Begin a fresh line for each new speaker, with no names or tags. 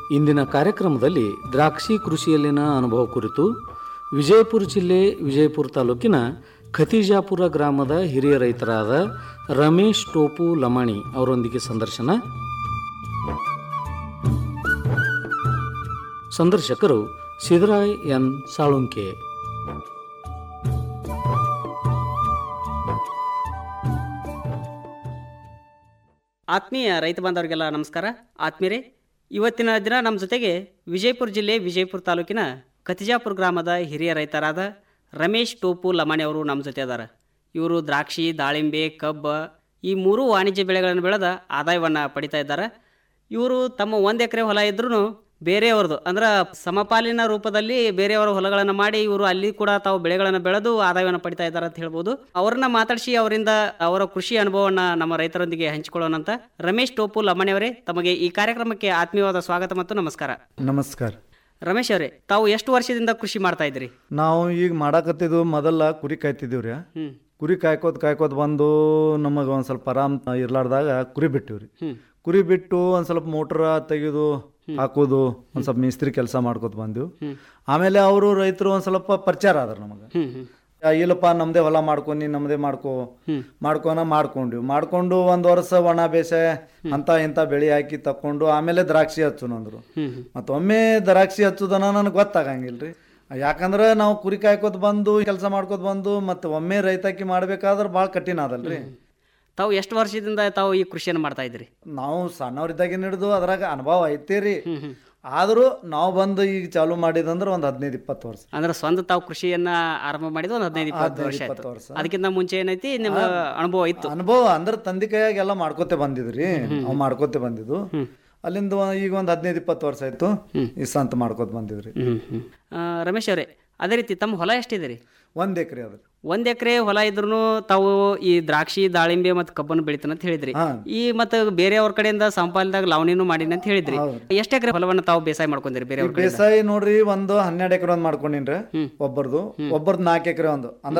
ಇಂದಿನ ಕಾರ್ಯಕ್ರಮದಲ್ಲಿ ದ್ರಾಕ್ಷಿ ಕೃಷಿಯಲ್ಲಿನ ಅನುಭವ ಕುರಿತು ವಿಜಯಪುರ ಜಿಲ್ಲೆ ವಿಜಯಪುರ ತಾಲೂಕಿನ ಖತಿಜಾಪುರ ಗ್ರಾಮದ ಹಿರಿಯ ರೈತರಾದ ರಮೇಶ್ ಟೋಪು ಲಮಾಣಿ ಅವರೊಂದಿಗೆ ಸಂದರ್ಶನ ಸಂದರ್ಶಕರು ಸಿದ್ದರಾಯ್ ಎನ್ ಸಾಳುಂಕೆ
ಆತ್ಮೀಯ ರೈತ ಬಾಂಧವರಿಗೆಲ್ಲ ನಮಸ್ಕಾರ ಆತ್ಮೀಯರೇ ಇವತ್ತಿನ ದಿನ ನಮ್ಮ ಜೊತೆಗೆ ವಿಜಯಪುರ ಜಿಲ್ಲೆ ವಿಜಯಪುರ ತಾಲೂಕಿನ ಕತಿಜಾಪುರ ಗ್ರಾಮದ ಹಿರಿಯ ರೈತರಾದ ರಮೇಶ್ ಟೋಪು ಲಮಾಣಿ ಅವರು ನಮ್ಮ ಜೊತೆ ಅದಾರ ಇವರು ದ್ರಾಕ್ಷಿ ದಾಳಿಂಬೆ ಕಬ್ಬ ಈ ಮೂರು ವಾಣಿಜ್ಯ ಬೆಳೆಗಳನ್ನು ಬೆಳೆದ ಆದಾಯವನ್ನು ಪಡಿತಾ ಇದ್ದಾರೆ ಇವರು ತಮ್ಮ ಒಂದು ಎಕರೆ ಹೊಲ ಇದ್ರೂ ಬೇರೆಯವ್ರದ್ದು ಅಂದ್ರೆ ಸಮಪಾಲಿನ ರೂಪದಲ್ಲಿ ಬೇರೆಯವರ ಹೊಲಗಳನ್ನು ಮಾಡಿ ಇವರು ಅಲ್ಲಿ ಕೂಡ ತಾವು ಬೆಳೆಗಳನ್ನು ಬೆಳೆದು ಆದಾಯವನ್ನು ಪಡಿತಾ ಇದ್ದಾರೆ ಅಂತ ಹೇಳ್ಬೋದು ಅವರನ್ನ ಮಾತಾಡಿಸಿ ಅವರಿಂದ ಅವರ ಕೃಷಿ ಅನುಭವವನ್ನು ನಮ್ಮ ರೈತರೊಂದಿಗೆ ಹಂಚಿಕೊಳ್ಳೋಣ ಅಂತ ರಮೇಶ್ ಟೋಪು ಲಮಣಿ ಅವರೇ ತಮಗೆ ಈ ಕಾರ್ಯಕ್ರಮಕ್ಕೆ ಆತ್ಮೀಯವಾದ ಸ್ವಾಗತ ಮತ್ತು ನಮಸ್ಕಾರ
ನಮಸ್ಕಾರ
ರಮೇಶ್ ಅವರೇ ತಾವು ಎಷ್ಟು ವರ್ಷದಿಂದ ಕೃಷಿ ಮಾಡ್ತಾ ಇದ್ರಿ
ನಾವು ಈಗ ಮಾಡಾಕತ್ತಿದ್ದು ಮೊದಲ ಕುರಿ ಕಾಯ್ತಿದ್ದೀವಿ ರೀ
ಹ್ಮ್
ಕುರಿ ಕಾಯ್ಕೋತ ಕಾಯ್ಕೋತ ಬಂದು ನಮಗೆ ಒಂದು ಸ್ವಲ್ಪ ಆರಾಮ್ ಇರ್ಲಾರ್ದಾಗ ಕುರಿ ಬಿಟ್ಟಿವಿ ರೀ
ಹ್ಮ್
ಕುರಿ ಬಿಟ್ಟು ಒಂದು ಸ್ವಲ್ಪ ಮೋಟ್ರ ತೆಗೆದು ಹಾಕೋದು ಒಂದು ಸ್ವಲ್ಪ ಮಿಸ್ತ್ರಿ ಕೆಲಸ ಮಾಡ್ಕೋತ ಬಂದೆವು ಆಮೇಲೆ ಅವರು ರೈತರು ಒಂದು ಸ್ವಲ್ಪ ಪರಿಚಯ ಆದ್ರು ನಮಗೆ
ಹ್ಮ್ ಹ್ಮ್
ಆ, ಇಲ್ಲಪ್ಪ ನಮ್ಮದೇ ಹೊಲ ಮಾಡ್ಕೊ ನೀ ನಮ್ಮದೇ ಮಾಡ್ಕೊ ಮಾಡ್ಕೊನ ಮಾಡ್ಕೊಂಡ್ವಿ ಮಾಡ್ಕೊಂಡು ಒಂದು ವರ್ಷ ಒಣ ಬೇಸಾಯ ಅಂತ ಇಂಥ ಬೆಳೆ ಹಾಕಿ ತಕೊಂಡು ಆಮೇಲೆ ದ್ರಾಕ್ಷಿ ಹಚ್ಚುನು ಅಂದ್ರು
ಹ್ಮ್ ಹ್ಮ್
ಮತ್ತೊಮ್ಮೆ ದ್ರಾಕ್ಷಿ ಹಚ್ಚುದನ ನನಗೆ ಗೊತ್ತಾಗಂಗಿಲ್ರಿ ಯಾಕಂದ್ರೆ ನಾವು ಕುರಿ ಕಾಯ್ಕೋತ ಬಂದು ಕೆಲಸ ಮಾಡ್ಕೋತ ಬಂದು ಮತ್ತೆ ಒಮ್ಮೆ ರೈತಾಕಿ ಮಾಡ್ಬೇಕಾದ್ರೆ ಭಾಳ ಕಠಿಣ ಅದಲ್ರಿ
ತಾವು ಎಷ್ಟು ವರ್ಷದಿಂದ ತಾವು ಈ ಕೃಷಿಯನ್ನು ಮಾಡ್ತಾ ಇದ್ರಿ
ನಾವು ಸಣ್ಣವ್ರಿದ್ದಾಗಿನ ಹಿಡಿದು ಅದ್ರಾಗ ಅನುಭವ ಐತಿ ರೀ ಆದರೂ ನಾವು ಬಂದು ಈಗ ಚಾಲು ಮಾಡಿದಂದ್ರೆ ಒಂದು ಹದಿನೈದು ಇಪ್ಪತ್ತು ವರ್ಷ
ಅಂದ್ರೆ ಸ್ವಂತ ತಾವು ಕೃಷಿಯನ್ನ ಆರಂಭ ಮಾಡಿದ್ದು ಒಂದು ಹದಿನೈದು ಇಪ್ಪತ್ತು ವರ್ಷ ಆಯ್ತು
ಇಪ್ಪತ್ತು ವರ್ಷ
ಅದಕ್ಕಿಂತ ಮುಂಚೆ ಏನೈತಿ ನಿಮ್ಮ ಅನುಭವ ಇತ್ತು
ಅನುಭವ ಅಂದ್ರೆ ತಂದೆ ಕೈಯಾಗ ಎಲ್ಲ ಮಾಡ್ಕೋತೆ ಬಂದಿದ್ರಿ ನಾವು ಮಾಡ್ಕೋತೆ ಬಂದಿದ್ದು ಅಲ್ಲಿಂದ ಒಂದ್- ಈಗ ಒಂದು ಹದಿನೈದು ಇಪ್ಪತ್ತು ವರ್ಷ ಆಯ್ತು ಈ ಸಂತ ಮಾಡ್ಕೋತ ಬಂದಿದ್ರಿ
ಹ್ಮ್ ಹ್ಮ್ ಆ, ರಮೇಶ್ ಅವರೇ ಅದೇ ರೀತಿ ತಮ್ಮ ಹೊಲ ಎಷ್ಟಿದೆ ರೀ
ಒಂದ್ ಎಕರೆ ಅದ್ರಿ
ಒಂದ್ ಎಕರೆ ಹೊಲ ಇದ್ರೂ ತಾವು ಈ ದ್ರಾಕ್ಷಿ ದಾಳಿಂಬೆ ಮತ್ತು ಕಬ್ಬನ್ನು ಬೆಳಿತಾನ ಅಂತ ಹೇಳಿದ್ರಿ
ಹಾ.
ಈ ಮತ್ತೆ ಬೇರೆಯವ್ರ ಕಡೆಯಿಂದ ಸಂಪಾದನೆದಾಗ ಲಾವಣಿನೂ ಮಾಡಿನ ಅಂತ ಹೇಳಿದ್ರಿ ಎಷ್ಟು ಎಕರೆ ಹೊಲವನ್ನು ತಾವು ಬೇಸಾಯ ಮಾಡ್ಕೊಂಡಿರಿ ಬೇರೆಯವ್ರ ಕಡೆ
ಬೇಸಾಯ ನೋಡ್ರಿ ಒಂದು ಹನ್ನೆರಡು ಎಕರೆ ಒಂದ್ ಮಾಡ್ಕೊಂಡಿನ್ರಿ ಒಬ್ಬರದು ಒಬ್ಬರದು ನಾಲ್ಕು ಎಕರೆ ಒಂದು ಅಂದ್ರ